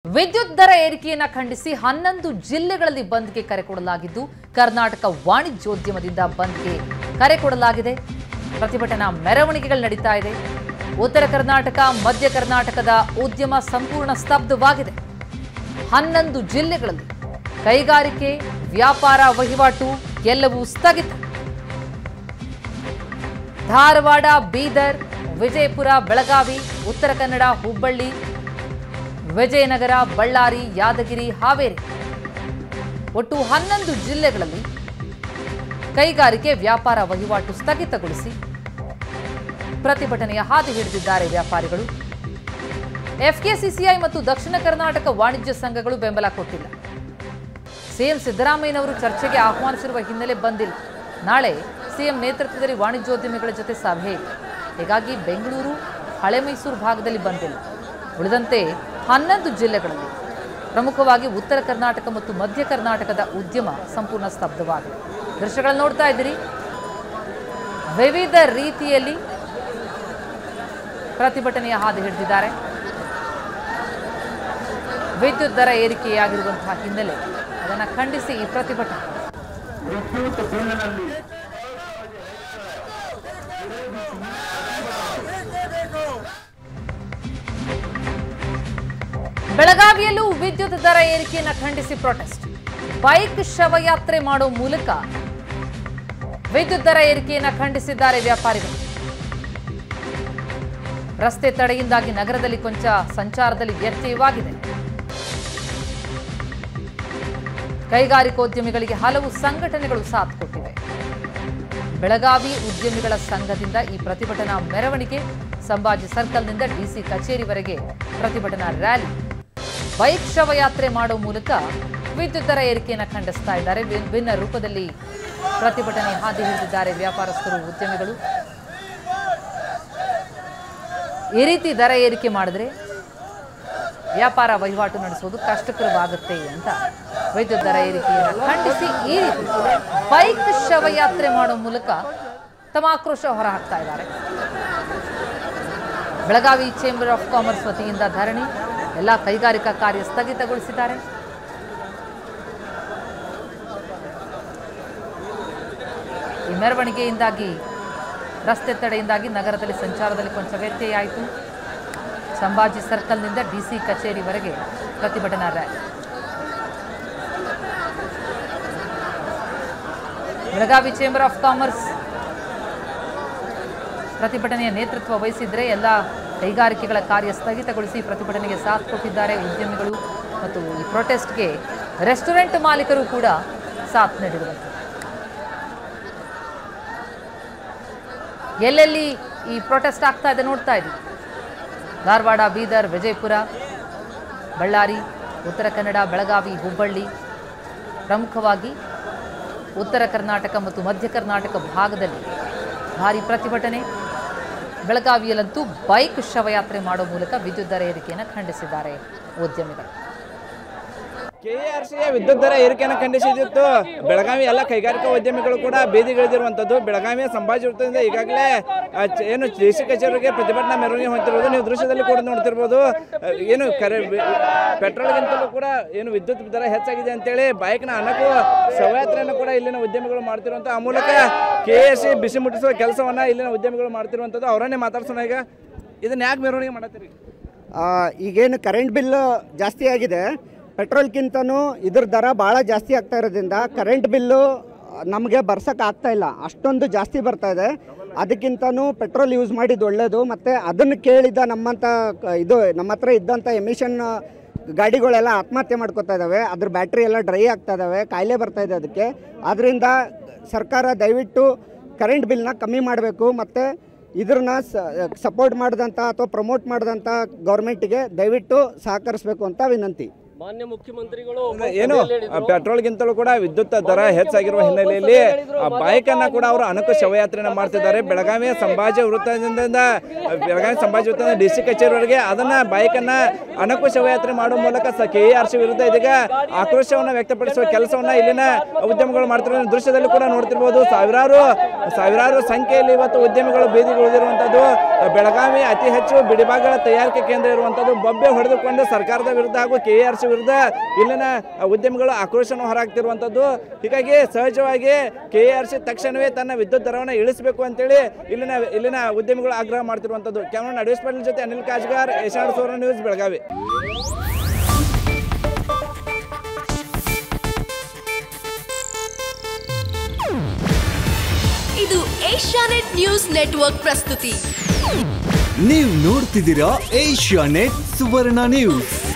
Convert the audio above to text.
ವಿದ್ಯುತ್ ದರ ಏರಿಕೆಯನ್ನ ಖಂಡಿಸಿ ಹನ್ನೊಂದು ಜಿಲ್ಲೆಗಳಲ್ಲಿ ಬಂದ್ಗೆ ಕರೆ ಕೊಡಲಾಗಿದ್ದು ಕರ್ನಾಟಕ ವಾಣಿಜ್ಯೋದ್ಯಮದಿಂದ ಬಂದ್ಗೆ ಕರೆ ಕೊಡಲಾಗಿದೆ ಪ್ರತಿಭಟನಾ ಮೆರವಣಿಗೆಗಳು ನಡೀತಾ ಇದೆ ಉತ್ತರ ಕರ್ನಾಟಕ ಮಧ್ಯ ಕರ್ನಾಟಕದ ಉದ್ಯಮ ಸಂಪೂರ್ಣ ಸ್ತಬ್ಧವಾಗಿದೆ ಹನ್ನೊಂದು ಜಿಲ್ಲೆಗಳಲ್ಲಿ ಕೈಗಾರಿಕೆ ವ್ಯಾಪಾರ ವಹಿವಾಟು ಎಲ್ಲವೂ ಸ್ಥಗಿತ ಧಾರವಾಡ ಬೀದರ್ ವಿಜಯಪುರ ಬೆಳಗಾವಿ ಉತ್ತರ ಕನ್ನಡ ಹುಬ್ಬಳ್ಳಿ ವಿಜಯನಗರ ಬಳ್ಳಾರಿ ಯಾದಗಿರಿ ಹಾವೇರಿ ಒಟ್ಟು ಹನ್ನೊಂದು ಜಿಲ್ಲೆಗಳಲ್ಲಿ ಕೈಗಾರಿಕೆ ವ್ಯಾಪಾರ ವಹಿವಾಟು ಸ್ಥಗಿತಗೊಳಿಸಿ ಪ್ರತಿಭಟನೆಯ ಹಾದಿ ಹಿಡಿದಿದ್ದಾರೆ ವ್ಯಾಪಾರಿಗಳು ಎಫ್ಕೆಸಿಸಿಐ ಮತ್ತು ದಕ್ಷಿಣ ಕರ್ನಾಟಕ ವಾಣಿಜ್ಯ ಸಂಘಗಳು ಬೆಂಬಲ ಕೊಟ್ಟಿಲ್ಲ ಸಿಎಂ ಸಿದ್ದರಾಮಯ್ಯನವರು ಚರ್ಚೆಗೆ ಆಹ್ವಾನಿಸಿರುವ ಹಿನ್ನೆಲೆ ಬಂದಿಲ್ಲ ನಾಳೆ ಸಿಎಂ ನೇತೃತ್ವದಲ್ಲಿ ವಾಣಿಜ್ಯೋದ್ಯಮಿಗಳ ಜೊತೆ ಸಭೆ ಇದೆ ಹೀಗಾಗಿ ಬೆಂಗಳೂರು ಹಳೆ ಮೈಸೂರು ಭಾಗದಲ್ಲಿ ಬಂದಿಲ್ಲ ಉಳಿದಂತೆ ಹನ್ನೊಂದು ಜಿಲ್ಲೆಗಳಲ್ಲಿ ಪ್ರಮುಖವಾಗಿ ಉತ್ತರ ಕರ್ನಾಟಕ ಮತ್ತು ಮಧ್ಯ ಕರ್ನಾಟಕದ ಉದ್ಯಮ ಸಂಪೂರ್ಣ ಸ್ತಬ್ಧವಾಗಿದೆ ದೃಶ್ಯಗಳನ್ನು ನೋಡ್ತಾ ಇದ್ದೀರಿ ವಿವಿಧ ರೀತಿಯಲ್ಲಿ ಪ್ರತಿಭಟನೆಯ ಹಾದಿ ಹಿಡಿದಿದ್ದಾರೆ ವಿದ್ಯುತ್ ದರ ಏರಿಕೆಯಾಗಿರುವಂತಹ ಹಿನ್ನೆಲೆ ಅದನ್ನು ಖಂಡಿಸಿ ಈ ಪ್ರತಿಭಟನೆ ಬೆಳಗಾವಿಯಲ್ಲೂ ವಿದ್ಯುತ್ ದರ ಏರಿಕೆಯನ್ನು ಖಂಡಿಸಿ ಪ್ರೊಟೆಸ್ಟ್ ಬೈಕ್ ಶವಯಾತ್ರೆ ಮಾಡೋ ಮೂಲಕ ವಿದ್ಯುತ್ ದರ ಏರಿಕೆಯನ್ನು ಖಂಡಿಸಿದ್ದಾರೆ ವ್ಯಾಪಾರಿಗಳು ರಸ್ತೆ ತಡೆಯಿಂದಾಗಿ ನಗರದಲ್ಲಿ ಕೊಂಚ ಸಂಚಾರದಲ್ಲಿ ವ್ಯತ್ಯಯವಾಗಿದೆ ಕೈಗಾರಿಕೋದ್ಯಮಿಗಳಿಗೆ ಹಲವು ಸಂಘಟನೆಗಳು ಸಾಥ್ ಕೊಟ್ಟಿವೆ ಬೆಳಗಾವಿ ಉದ್ಯಮಿಗಳ ಸಂಘದಿಂದ ಈ ಪ್ರತಿಭಟನಾ ಮೆರವಣಿಗೆ ಸಂಭಾಜಿ ಸರ್ಕಲ್ನಿಂದ ಡಿಸಿ ಕಚೇರಿವರೆಗೆ ಪ್ರತಿಭಟನಾ ರ್ಯಾಲಿ ಬೈಕ್ ಶವಯಾತ್ರೆ ಮಾಡೋ ಮೂಲಕ ವಿದ್ಯುತ್ ದರ ಏರಿಕೆಯನ್ನು ಖಂಡಿಸ್ತಾ ಇದ್ದಾರೆ ಭಿನ್ನ- ಭಿನ್ನ ರೂಪದಲ್ಲಿ ಪ್ರತಿಭಟನೆ ಹಾದಿ ಹಿಡಿದಿದ್ದಾರೆ ವ್ಯಾಪಾರಸ್ಥರು ಉದ್ಯಮಿಗಳು ಈ ರೀತಿ ದರ ಏರಿಕೆ ಮಾಡಿದ್ರೆ ವ್ಯಾಪಾರ ವಹಿವಾಟು ನಡೆಸುವುದು ಕಷ್ಟಕರವಾಗುತ್ತೆ ಅಂತ ವಿದ್ಯುತ್ ದರ ಏರಿಕೆಯನ್ನು ಖಂಡಿಸಿ ಈ ರೀತಿ ಬೈಕ್ ಶವಯಾತ್ರೆ ಮಾಡೋ ಮೂಲಕ ತಮ್ಮ ಆಕ್ರೋಶ ಹೊರಹಾಕ್ತಾ ಇದ್ದಾರೆ ಬೆಳಗಾವಿ ಚೇಂಬರ್ ಆಫ್ ಕಾಮರ್ಸ್ ವತಿಯಿಂದ ಧರಣಿ ಎಲ್ಲ ಕೈಗಾರಿಕಾ ಕಾರ್ಯ ಸ್ಥಗಿತಗೊಳಿಸಿದ್ದಾರೆ ಈ ಮೆರವಣಿಗೆಯಿಂದಾಗಿ ರಸ್ತೆ ತಡೆಯಿಂದಾಗಿ ನಗರದಲ್ಲಿ ಸಂಚಾರದಲ್ಲಿ ಕೊಂಚ ವ್ಯತ್ಯಯ ಆಯಿತು ಸಂಭಾಜಿ ಸರ್ಕಲ್ನಿಂದ ಡಿಸಿ ಕಚೇರಿವರೆಗೆ ಪ್ರತಿಭಟನಾ rally Belagavi chamber of commerce ಪ್ರತಿಭಟನೆಯ ನೇತೃತ್ವ ವಹಿಸಿದ್ರೆ ಎಲ್ಲ ಕೈಗಾರಿಕೆಗಳ ಕಾರ್ಯ ಸ್ಥಗಿತಗೊಳಿಸಿ ಪ್ರತಿಭಟನೆಗೆ ಸಾಥ್ ಕೊಟ್ಟಿದ್ದಾರೆ ಉದ್ಯಮಿಗಳು ಮತ್ತು ಈ ಪ್ರೊಟೆಸ್ಟ್ಗೆ ರೆಸ್ಟೋರೆಂಟ್ ಮಾಲೀಕರು ಕೂಡ ಸಾಥ್ ನೀಡಿರುವಂಥದ್ದು ಎಲ್ಲೆಲ್ಲಿ ಈ ಪ್ರೊಟೆಸ್ಟ್ ಆಗ್ತಾ ಇದೆ ನೋಡ್ತಾ ಇದ್ದೀವಿ ಧಾರವಾಡ ಬೀದರ್ ವಿಜಯಪುರ ಬಳ್ಳಾರಿ ಉತ್ತರ ಕನ್ನಡ ಬೆಳಗಾವಿ ಹುಬ್ಬಳ್ಳಿ ಪ್ರಮುಖವಾಗಿ ಉತ್ತರ ಕರ್ನಾಟಕ ಮತ್ತು ಮಧ್ಯ ಕರ್ನಾಟಕ ಭಾಗದಲ್ಲಿ ಭಾರಿ ಪ್ರತಿಭಟನೆ ಬೆಳಗಾವಿಯಲ್ಲಂತೂ ಬೈಕ್ ಶವಯಾತ್ರೆ ಮಾಡೋ ಮೂಲಕ ವಿದ್ಯುತ್ ದರ ಏರಿಕೆಯನ್ನು ಖಂಡಿಸಿದ್ದಾರೆ ಉದ್ಯಮಿಗಳು ಕೆಆರ್ಸಿಯ ವಿದ್ಯುತ್ ದರ ಏರಿಕೆಯನ್ನು ಖಂಡಿಸಿದಿತ್ತು ಬೆಳಗಾವಿ ಎಲ್ಲ ಕೈಗಾರಿಕಾ ಉದ್ಯಮಿಗಳು ಕೂಡ ಬೀದಿಗಿಳಿದಿರುವಂಥದ್ದು ಬೆಳಗಾವಿಯ ಸಂಭಾಜಿ ವೃತ್ತದಿಂದ ಈಗಾಗಲೇ ಆ, ಚ- ಏನು ಡಿ ಸಿ ಕಚೇರಿಗೆ ಪ್ರತಿಭಟನಾ ಮೆರವಣಿಗೆ ಹೊಂದಿರುವುದು ನೀವು ದೃಶ್ಯದಲ್ಲಿ ಕೂಡ ನೋಡ್ತಿರ್ಬೋದು ಆ, ಏನು ಕರೆ ವಿ- ಪೆಟ್ರೋಲ್ಗಿಂತಲೂ ಕೂಡ ಏನು ವಿದ್ಯುತ್ ದರ ಹೆಚ್ಚಾಗಿದೆ ಅಂತೇಳಿ ಬೈಕ್ನ ಅನಕು ಶವಯಾತ್ರೆಯನ್ನು ಕೂಡ ಇಲ್ಲಿನ ಉದ್ಯಮಿಗಳು ಮಾಡ್ತಿರುವಂಥ ಆ ಮೂಲಕ ಕೆ ಎಸ್ ಸಿ ಬಿಸಿ ಮುಟ್ಟಿಸುವ ಕೆಲಸವನ್ನ ಇಲ್ಲಿನ ಉದ್ಯಮಿಗಳು ಮಾಡ್ತಿರುವಂಥದ್ದು ಅವರನ್ನೇ ಮಾತಾಡ್ಸೋಣ ಈಗ ಇದನ್ನ ಯಾಕೆ ಮೆರವಣಿಗೆ ಮಾಡತ್ತೀರಿ ಆ, ಈಗೇನು ಕರೆಂಟ್ ಬಿಲ್ ಜಾಸ್ತಿ ಆಗಿದೆ ಪೆಟ್ರೋಲ್ಗಿಂತನೂ ಇದ್ರ ದರ ಭಾಳ ಜಾಸ್ತಿ ಆಗ್ತಾ ಇರೋದ್ರಿಂದ ಕರೆಂಟ್ ಬಿಲ್ಲು ನಮಗೆ ಬರ್ಸೋಕೆ ಆಗ್ತಾ ಇಲ್ಲ ಅಷ್ಟೊಂದು ಜಾಸ್ತಿ ಬರ್ತಾ ಇದೆ ಅದಕ್ಕಿಂತನೂ ಪೆಟ್ರೋಲ್ ಯೂಸ್ ಮಾಡಿದ್ದು ಒಳ್ಳೆಯದು ಮತ್ತು ಅದನ್ನು ಕೇಳಿದ ನಮ್ಮಂಥ ಕ- ಇದು ನಮ್ಮ ಹತ್ರ ಇದ್ದಂಥ ಎಮಿಷನ್ ಗಾಡಿಗಳೆಲ್ಲ ಆತ್ಮಹತ್ಯೆ ಮಾಡ್ಕೋತಾ ಇದ್ದಾವೆ ಅದ್ರ ಬ್ಯಾಟ್ರಿ ಎಲ್ಲ ಡ್ರೈ ಆಗ್ತಾ ಇದ್ದಾವೆ ಕಾಯಿಲೆ ಬರ್ತಾ ಇದೆ ಅದಕ್ಕೆ ಆದ್ದರಿಂದ ಸರ್ಕಾರ ದಯವಿಟ್ಟು ಕರೆಂಟ್ ಬಿಲ್ನ ಕಮ್ಮಿ ಮಾಡಬೇಕು ಮತ್ತು ಇದ್ರನ್ನ ಸಪೋರ್ಟ್ ಮಾಡಿದಂಥ ಅಥವಾ ಪ್ರಮೋಟ್ ಮಾಡಿದಂಥ ಗೌರ್ಮೆಂಟಿಗೆ ದಯವಿಟ್ಟು ಸಹಕರಿಸಬೇಕು ಅಂತ ವಿನಂತಿ ಮಾನ್ಯ ಮುಖ್ಯಮಂತ್ರಿಗಳು ಏನು ಪೆಟ್ರೋಲ್ಗಿಂತಲೂ ಕೂಡ ವಿದ್ಯುತ್ ದರ ಹೆಚ್ಚಾಗಿರುವ ಹಿನ್ನೆಲೆಯಲ್ಲಿ ಆ ಬೈಕ್ ಅನ್ನ ಕೂಡ ಅವರು ಅನುಕು ಶವಯಾತ್ರೆನ ಮಾಡ್ತಿದ್ದಾರೆ ಬೆಳಗಾವಿಯ ಸಂಭಾಜಿ ವೃತ್ತದಿಂದ ಬೆಳಗಾವಿ ಸಂಭಾಜಿ ವೃತ್ತದಿಂದ ಡಿ ಸಿ ಕಚೇರಿವರೆಗೆ ಅದನ್ನ ಬೈಕ್ ಅನ್ನ ಅನುಕು ಶವಯಾತ್ರೆ ಮಾಡುವ ಮೂಲಕ ಕೆ ಆರ್ ಸಿ ವಿರುದ್ಧ ಇದೀಗ ಆಕ್ರೋಶವನ್ನ ವ್ಯಕ್ತಪಡಿಸುವ ಕೆಲಸವನ್ನ ಇಲ್ಲಿನ ಉದ್ಯಮಿಗಳು ಮಾಡ್ತಿರೋ ದೃಶ್ಯದಲ್ಲಿ ಕೂಡ ನೋಡ್ತಿರ್ಬೋದು ಸಾವಿರಾರು ಸಾವಿರಾರು ಸಂಖ್ಯೆಯಲ್ಲಿ ಇವತ್ತು ಉದ್ಯಮಿಗಳು ಬೀದಿಗಿಳಿದಿರುವಂತದ್ದು ಬೆಳಗಾವಿ ಅತಿ ಹೆಚ್ಚು ಬಿಡಿಭಾಗಗಳ ತಯಾರಿಕೆ ಕೇಂದ್ರ ಇರುವಂತದ್ದು ಬೊಬ್ಬೆ ಹೊಡೆದುಕೊಂಡು ಸರ್ಕಾರದ ವಿರುದ್ಧ ಹಾಗೂ ಕೆ ಆರ್ ಸಿ ವಿರುದ್ಧ ಇಲ್ಲಿನ ಉದ್ಯಮಿಗಳು ಆಕ್ರೋಶವನ್ನು ಹೊರಹಾಕ್ತಿರುವಂತದ್ದು ಹೀಗಾಗಿ ಸಹಜವಾಗಿ ಕೆ ಆರ್ ಸಿ ತಕ್ಷಣವೇ ತನ್ನ ವಿದ್ಯುತ್ ದರವನ್ನು ಇಳಿಸಬೇಕು ಅಂತೇಳಿ ಇಲ್ಲಿನ ಇಲ್ಲಿನ ಉದ್ಯಮಿಗಳು ಆಗ್ರಹ ಮಾಡ್ತಿರುವಂತದ್ದು ಕ್ಯಾಮರಾ ನಡೇಶ್ ಪಾಟೀಲ್ ಜೊತೆ ಅನಿಲ್ ಕಾಜ್ಗಾರ್ ಏಷ್ಯಾಡ್ ಸೋರ ನ್ಯೂಸ್ ಬೆಳಗಾವಿ ಇದು ಏಷ್ಯಾನೆಟ್ ನ್ಯೂಸ್ ನೆಟ್ವರ್ಕ್ ಪ್ರಸ್ತುತಿ ನೀವು ನೋಡ್ತಿದ್ದೀರಾ ಏಷ್ಯಾ ನೆಟ್ ಸುವರ್ಣ ನ್ಯೂಸ್